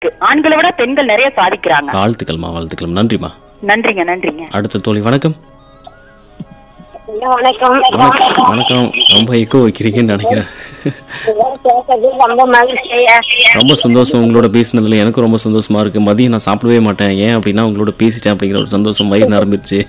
இருக்கு ஆண்களை விட பெண்கள் நிறைய சாதிக்கிறாங்க வாழ்த்துக்கள்மா வாழ்த்துக்கள் நன்றிம்மா நன்றிங்க நன்றிங்க அடுத்த தோழி வணக்கம் வணக்கம் வணக்கம் வணக்கம் ரொம்ப எக்கோ வைக்கிறீங்கன்னு நினைக்கிறேன் கேட்கறது ரொம்ப மகிழ்ச்சியா ரொம்ப சந்தோஷம் உங்களோட பேசினதுல எனக்கு ரொம்ப சந்தோஷமா இருக்கு மதியம் நான் சாப்பிடவே மாட்டேன் ஏன் அப்படின்னா உங்களோட பேசிட்டேன் அப்படிங்கிற ஒரு சந்தோஷம் வயிறு நிரம்பிருச்சு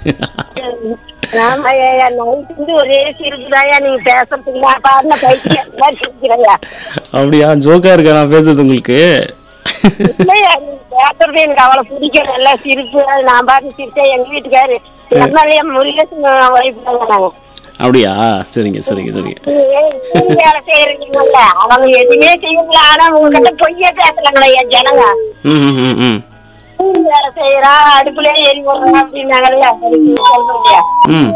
ஆமா ஐயா நைட்டு வந்து ஒரே சிரிப்புதாயா நீங்க பேசுறதுக்கு நான் பாருங்க பைத்தியம் மாதிரி சிரிக்கிறையா அப்படியா ஜோக்கா இருக்கா நான் பேசுறது உங்களுக்கு இல்லையா நீங்க பேசுறது எனக்கு அவ்வளவு பிடிக்கும் நல்லா சிரிப்பு அது நான் பாட்டு சிரிச்சேன் எங்க வீட்டுக்காரு எம்எல்ஏ முருகேசன் ஒய்ஃப் நாங்க அப்படியா சரிங்க சரிங்க சரிங்க நீங்க வேலை செய்யறீங்கல்ல அவங்க எதுவுமே செய்யல ஆனா உங்ககிட்ட பொய்யே பேசலாங்களா என் ஜனங்க ம் ம், ம் ம் கூலி வேலை செய்யறா அடுப்புல ஏறி போடுறா அப்படின்னாங்கல்ல அதுக்கு சொல்றீங்க ம்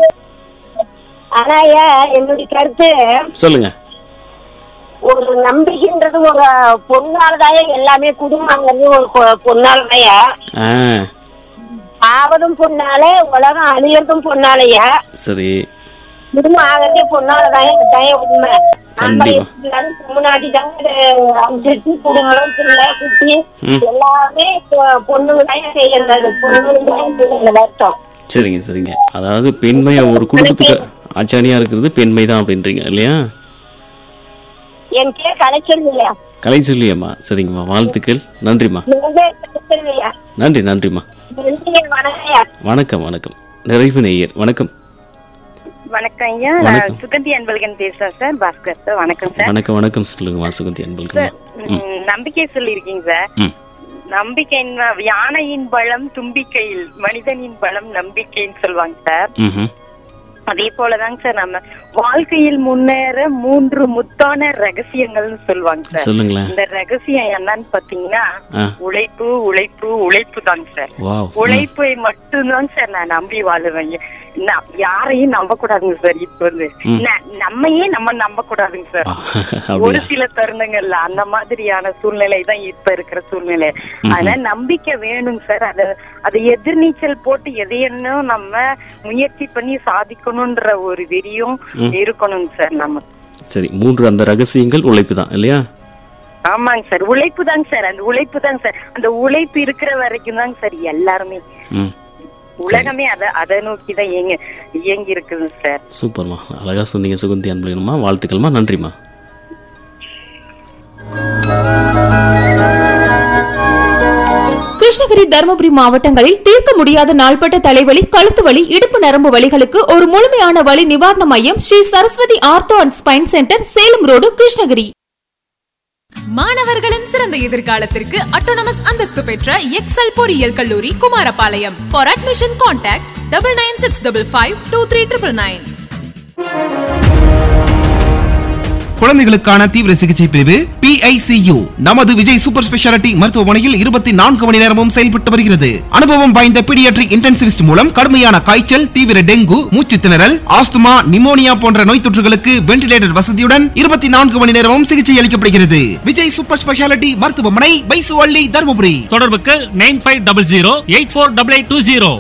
ஆனா ஐயா என்னுடைய கருத்து சொல்லுங்க ஒரு நம்பிக்கைன்றது ஒரு பொண்ணாலதாய எல்லாமே குடும்பங்கிறது ஒரு பொ- பொண்ணாலதாயா ஆ ஆவதும் பொண்ணாலே உலகம் அழியறதும் பொண்ணாலயா சரி குடும்பம் ஆகிறதே பொண்ணாலதாய தாய உண்மை நம்ம கண்டிப்பா. எப்படினாலும் முன்னாடி தாங்க அனுசரிச்சு குடும்பம் பிள்ளை குட்டி ம். எல்லாமே பொ- பொண்ணுங்க தான் செய்யறது பொண்ணுங்க தான் செய்யறது அர்த்தம் சரிங்க சரிங்க அதாவது பெண்மை ஒரு குடும்பத்துக்கு ஆச்சாரியா இருக்கிறது பெண்மை தான் அப்படின்றீங்க இல்லையா என் கே கலைச்சல் இல்லையா கலை சொல்லியம்மா சரிங்கம்மா வாழ்த்துக்கள் நன்றிம்மா நீங்க கலைச்சல் இல்லையா நன்றி நன்றிம்மா நன்றி வணக்கம் வணக்கம் வணக்கம் நிறைவு நேயர் வணக்கம் வணக்கம் ஐயா வணக்கம். நான் சுகந்தி அன்பழகன் பேசுறேன் சார் பாஸ்கர் சார் வணக்கம் சார் வணக்கம் வணக்கம் சொல்லுங்கம்மா சுகந்தி அன்பல்கம்மா ம், நம்பிக்கை சொல்லியிருக்கீங்க சார் ம் நம்பிக்கையின் யானையின் பலம் தும்பிக்கையில் மனிதனின் பலம் நம்பிக்கைன்னு சொல்லுவாங்க சார் ம் அதே போலதாங்க சார் நம்ம வாழ்க்கையில் முன்னேற மூன்று முத்தான ரகசியங்கள்னு சொல்லுவாங்க சார் சொல்லுங்களேன் இந்த ரகசியம் என்னன்னு பாத்தீங்கன்னா ஆ. உழைப்பு உழைப்பு உழைப்பு தாங்க சார் வாவ் உழைப்பை மட்டும்தாங்க சார் நான் நம்பி வாழுவேன் நான் யாரையும் நம்ப கூடாதுங்க சார் இப்ப வந்து ந- நம்மையே நம்ம நம்ப கூடாதுங்க சார் ஒரு அப்படியா சில தருணங்கள்ல அந்த மாதிரியான சூழ்நிலை தான் இப்ப இருக்கிற சூழ்நிலை அதனால நம்பிக்கை வேணுங்க சார் அத அது எதிர்நீச்சல் போட்டு எதையன்னும் நம்ம முயற்சி பண்ணி சாதிக்கணும்ன்ற ஒரு வெறியும் இருக்கணுங்க சார் நம்ம சரி மூன்று அந்த ரகசியங்கள் உழைப்பு தான் இல்லையா ஆமாங்க சார் உழைப்பு தாங்க சார் அந்த உழைப்பு தாங்க சார் அந்த உழைப்பு இருக்கிற வரைக்கும் தாங்க சார் எல்லாருமே ம் உலகமே அத அதை நோக்கி தான் இயங்க இயங்கி இருக்குது சார் சூப்பர்மா அழகா சொன்னீங்க சுகந்தி அன்பளிக்கணுமா வாழ்த்துக்கள்மா நன்றிம்மா கிருஷ்ணகிரி தருமபுரி மாவட்டங்களில் தீர்க்க முடியாத நாள்பட்ட தலைவலி கழுத்து வலி இடுப்பு நரம்பு வலிகளுக்கு ஒரு முழுமையான வலி நிவாரண மையம் Sri Saraswathi ortho and spine centre Salem road Krishnagiri மாணவர்களின் சிறந்த எதிர்காலத்திற்கு அட்டோனமஸ் அந்தஸ்து பெற்ற எக்ஸல் பொறியியல் கல்லூரி Kumarapalayam for admission contact double nine six double five two three triple nine குழந்தைகளுக்கான தீவிர சிகிச்சை பிரிவு PICU நமது விஜய் சூப்பர் ஸ்பெஷாலிட்டி மருத்துவமனையில் இருபத்தி நான்கு மணி நேரமும் செயல்பட்டு வருகிறது அனுபவம் வாய்ந்த பீடியாட்ரிக் இன்டென்சிவிஸ்ட் மூலம் கடுமையான காய்ச்சல் தீவிர டெங்கு மூச்சு திணறல் ஆஸ்துமா நிமோனியா போன்ற நோய் தொற்றுகளுக்கு வென்டிலேட்டர் வசதியுடன் இருபத்தி நான்கு மணி நேரமும் சிகிச்சை அளிக்கப்படுகிறது விஜய் சூப்பர் ஸ்பெஷாலிட்டி மருத்துவமனை பைசுவள்ளி தருமபுரி தொடர்புக்கு nine five double zero eight four double eight two zero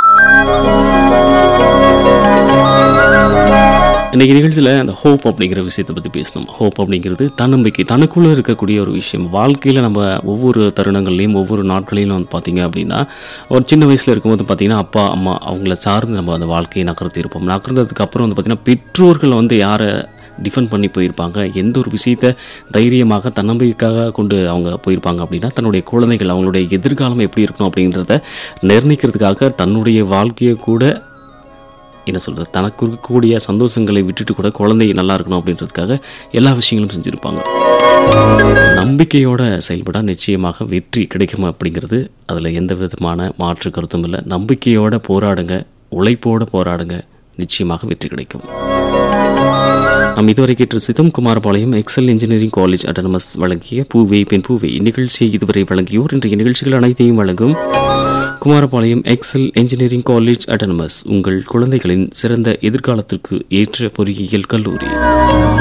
இன்னைக்கு நிகழ்ச்சியில் அந்த ஹோப் அப்படிங்கிற விஷயத்தை பற்றி பேசணும் ஹோப் அப்படிங்கிறது தன்னம்பிக்கை தனக்குள்ளே இருக்கக்கூடிய ஒரு விஷயம் வாழ்க்கையில் நம்ம ஒவ்வொரு தருணங்கள்லையும் ஒவ்வொரு நாட்களிலும் வந்து பார்த்தீங்க அப்படின்னா ஒரு சின்ன வயசில் இருக்கும்போது பார்த்தீங்கன்னா அப்பா அம்மா அவங்கள சார்ந்து நம்ம அந்த வாழ்க்கையை நகர்த்தி இருப்போம் நகர்ந்ததுக்கு அப்புறம் வந்து பார்த்தீங்கன்னா பெற்றோர்கள் வந்து யாரை டிஃபெண்ட் பண்ணி போயிருப்பாங்க எந்த ஒரு விஷயத்த தைரியமாக தன்னம்பிக்கைக்காக கொண்டு அவங்க போயிருப்பாங்க அப்படின்னா தன்னுடைய குழந்தைகள் அவங்களுடைய எதிர்காலம் எப்படி இருக்கணும் அப்படின்றத நிர்ணயிக்கிறதுக்காக தன்னுடைய வாழ்க்கையை கூட என்ன சொல்கிறது தனக்கு இருக்கக்கூடிய சந்தோஷங்களை விட்டுட்டு கூட குழந்தை நல்லா இருக்கணும் அப்படின்றதுக்காக எல்லா விஷயங்களும் செஞ்சுருப்பாங்க நம்பிக்கையோட செயல்பட நிச்சயமாக வெற்றி கிடைக்கும் அப்படிங்கிறது அதில் எந்த விதமான மாற்று கருத்தும் இல்லை நம்பிக்கையோட போராடுங்க உழைப்போட போராடுங்க நிச்சயமாக வெற்றி கிடைக்கும் நாம் இதுவரை கேட்டு சிதம் Kumarapalayam Excel engineering college autonomous வழங்கிய பூவே பெண் பூவே இந்நிகழ்ச்சியை இதுவரை வழங்கியோர் இன்றைய நிகழ்ச்சிகள் அனைத்தையும் வழங்கும் Kumarapalayam Excel engineering college autonomous உங்கள் குழந்தைகளின் சிறந்த எதிர்காலத்திற்கு ஏற்ற பொறியியல் கல்லூரி